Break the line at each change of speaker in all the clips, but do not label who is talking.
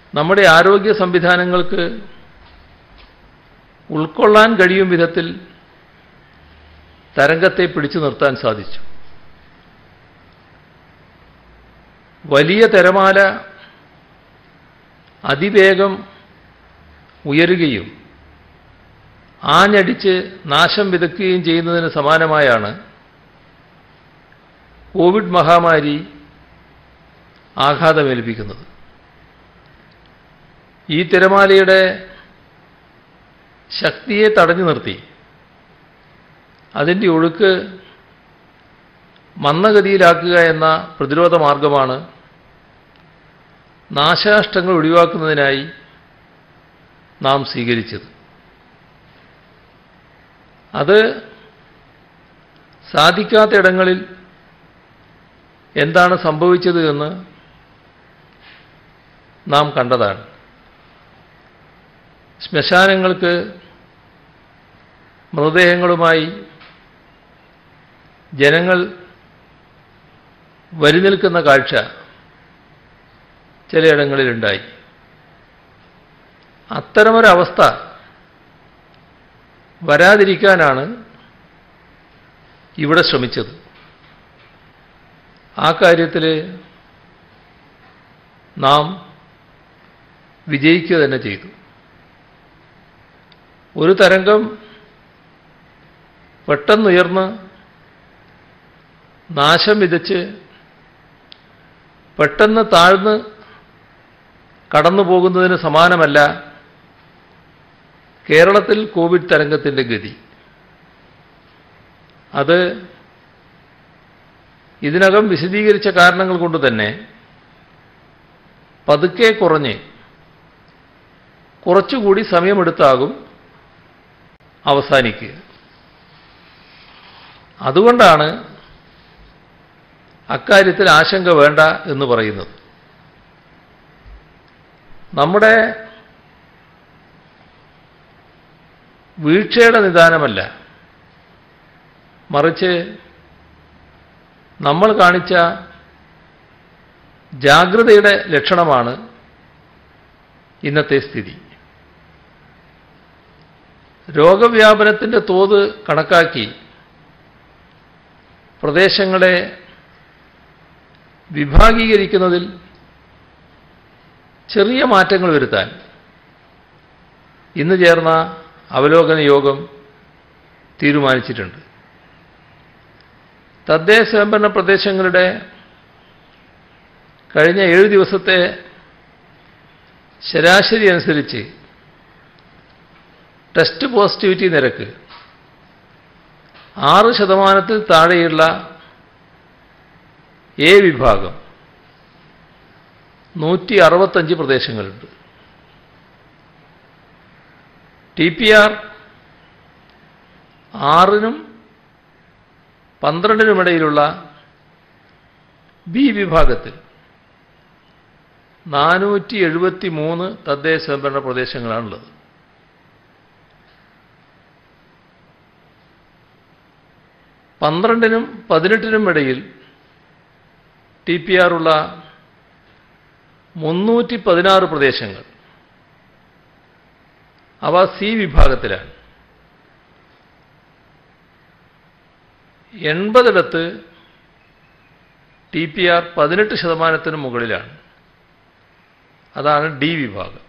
നമ്മുടെ ആരോഗ്യ സംവിധാനങ്ങൾക്ക് ഉൾക്കൊള്ളാൻ കഴിയും വിധത്തിൽ തരംഗത്തെ പിടിച്ചു നിർത്താൻ സാധിച്ചു വലിയ തിരമാല അതിവേഗം ഉയരുകയും ആഞ്ഞടിച്ച് നാശം വിതയ്ക്കുകയും ചെയ്യുന്നതിന് സമാനമായാണ് കോവിഡ് മഹാമാരി ആഘാതമേൽപ്പിക്കുന്നത് ഈ തിരമാലയുടെ ശക്തിയെ തടഞ്ഞു നിർത്തി അതിൻ്റെ ഒഴുക്ക് മന്ദഗതിയിലാക്കുക എന്ന പ്രതിരോധ മാർഗമാണ് നാശനഷ്ടങ്ങൾ ഒഴിവാക്കുന്നതിനായി നാം സ്വീകരിച്ചത് അത് സാധിക്കാത്ത ഇടങ്ങളിൽ എന്താണ് സംഭവിച്ചത് എന്ന് നാം കണ്ടതാണ് ശ്മശാനങ്ങൾക്ക് മൃതദേഹങ്ങളുമായി ജനങ്ങൾ വരി നിൽക്കുന്ന കാഴ്ച ചിലയിടങ്ങളിലുണ്ടായി അത്തരമൊരവസ്ഥ വരാതിരിക്കാനാണ് ഇവിടെ ശ്രമിച്ചത് ആ കാര്യത്തിൽ നാം വിജയിക്കുക തന്നെ ചെയ്തു ഒരു തരംഗം പെട്ടെന്നുയർന്ന് നാശം വിതച്ച് പെട്ടെന്ന് താഴ്ന്ന് കടന്നു പോകുന്നതിന് സമാനമല്ല കേരളത്തിൽ കോവിഡ് തരംഗത്തിൻ്റെ ഗതി അത് ഇതിനകം വിശദീകരിച്ച കാരണങ്ങൾ കൊണ്ട് തന്നെ പതുക്കെ കുറഞ്ഞ് കുറച്ചുകൂടി സമയമെടുത്താകും അവസാനിക്കുക അതുകൊണ്ടാണ് അക്കാര്യത്തിൽ ആശങ്ക വേണ്ട എന്ന് പറയുന്നത് നമ്മുടെ വീഴ്ചയുടെ നിദാനമല്ല മറിച്ച് നമ്മൾ കാണിച്ച ജാഗ്രതയുടെ ലക്ഷണമാണ് ഇന്നത്തെ സ്ഥിതി രോഗവ്യാപനത്തിൻ്റെ തോത് കണക്കാക്കി പ്രദേശങ്ങളെ വിഭാഗീകരിക്കുന്നതിൽ ചെറിയ മാറ്റങ്ങൾ വരുത്താൻ ഇന്ന് ചേർന്ന അവലോകന യോഗം തീരുമാനിച്ചിട്ടുണ്ട് തദ്ദേശ സ്വയംഭരണ പ്രദേശങ്ങളുടെ കഴിഞ്ഞ ഏഴ് ദിവസത്തെ ശരാശരി അനുസരിച്ച് ടെസ്റ്റ് പോസിറ്റിവിറ്റി നിരക്ക് ആറ് ശതമാനത്തിൽ താഴെയുള്ള എ വിഭാഗം നൂറ്റി അറുപത്തഞ്ച് പ്രദേശങ്ങളുണ്ട് ടി പി ആർ ആറിനും പന്ത്രണ്ടിനുമിടയിലുള്ള ബി വിഭാഗത്തിൽ നാനൂറ്റി എഴുപത്തി മൂന്ന് തദ്ദേശ സ്വയംഭരണ പ്രദേശങ്ങളാണുള്ളത് പന്ത്രണ്ടിനും പതിനെട്ടിനും ഇടയിൽ ടി പി ആറുള്ള മുന്നൂറ്റി പതിനാറ് പ്രദേശങ്ങൾ അവ സി വിഭാഗത്തിലാണ് എൺപതിടത്ത് ടി പി ആർ പതിനെട്ട് ശതമാനത്തിന് മുകളിലാണ് അതാണ് ഡി വിഭാഗം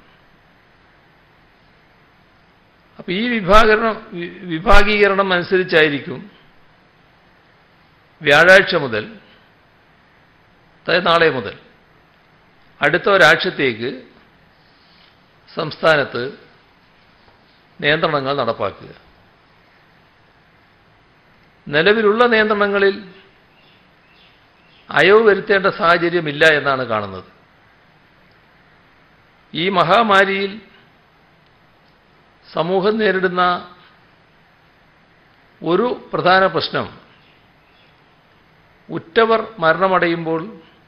അപ്പോൾ ഈ വിഭാഗരണം വി- വിഭാഗീകരണം അനുസരിച്ചായിരിക്കും വ്യാഴാഴ്ച മുതൽ അതായത് നാളെ മുതൽ അടുത്ത ഒരാഴ്ചത്തേക്ക് സംസ്ഥാനത്ത് നിയന്ത്രണങ്ങൾ നടപ്പാക്കുക നിലവിലുള്ള നിയന്ത്രണങ്ങളിൽ അയവ് വരുത്തേണ്ട സാഹചര്യമില്ല എന്നാണ് കാണുന്നത് ഈ മഹാമാരിയിൽ സമൂഹം നേരിടുന്ന ഒരു പ്രധാന പ്രശ്നം ഉറ്റവർ മരണമടയുമ്പോൾ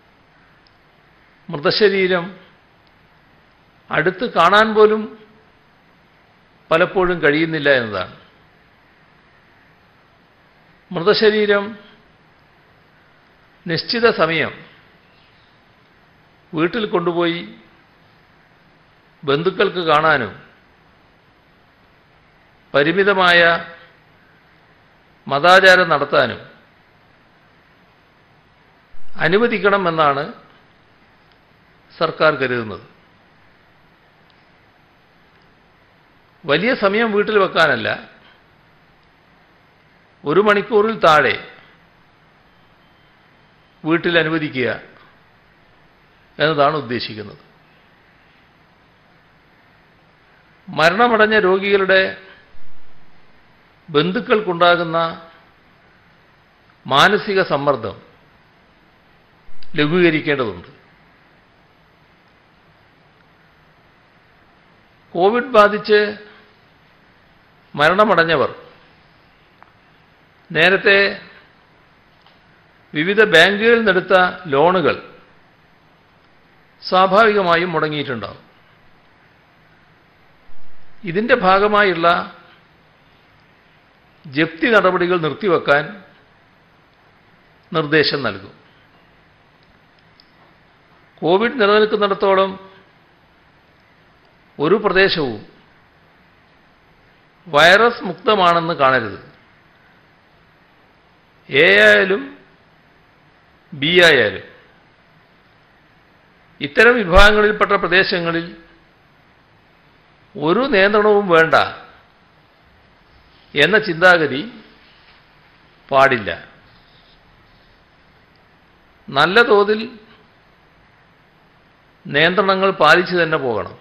മൃതശരീരം അടുത്ത് കാണാൻ പോലും പലപ്പോഴും കഴിയുന്നില്ല എന്നതാണ് മൃതശരീരം നിശ്ചിത സമയം വീട്ടിൽ കൊണ്ടുപോയി ബന്ധുക്കൾക്ക് കാണാനും പരിമിതമായ മതാചാരം നടത്താനും അനുവദിക്കണമെന്നാണ് സർക്കാർ കരുതുന്നത് വലിയ സമയം വീട്ടിൽ വെക്കാനല്ല ഒരു മണിക്കൂറിൽ താഴെ വീട്ടിൽ അനുവദിക്കുക എന്നതാണ് ഉദ്ദേശിക്കുന്നത് മരണമടഞ്ഞ രോഗികളുടെ ബന്ധുക്കൾക്കുണ്ടാകുന്ന മാനസിക സമ്മർദ്ദം ലഘൂകരിക്കേണ്ടതുണ്ട് കോവിഡ് ബാധിച്ച് മരണമടഞ്ഞവർ നേരത്തെ വിവിധ ബാങ്കുകളിൽ നിന്നെടുത്ത ലോണുകൾ സ്വാഭാവികമായും മുടങ്ങിയിട്ടുണ്ടാവും ഇതിൻ്റെ ഭാഗമായുള്ള ജപ്തി നടപടികൾ നിർത്തിവെക്കാൻ നിർദ്ദേശം നൽകും കോവിഡ് നിലനിൽക്കുന്നിടത്തോളം ഒരു പ്രദേശവും വൈറസ് മുക്തമാണെന്ന് കാണരുത് എ ആയാലും ബി ആയാലും ഇത്തരം വിഭാഗങ്ങളിൽപ്പെട്ട പ്രദേശങ്ങളിൽ ഒരു നിയന്ത്രണവും വേണ്ട എന്ന ചിന്താഗതി പാടില്ല നല്ല തോതിൽ നിയന്ത്രണങ്ങൾ പാലിച്ചു തന്നെ പോകണം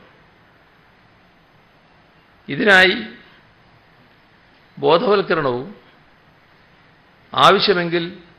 ഇതിനായി ബോധവൽക്കരണവും ആവശ്യമെങ്കിൽ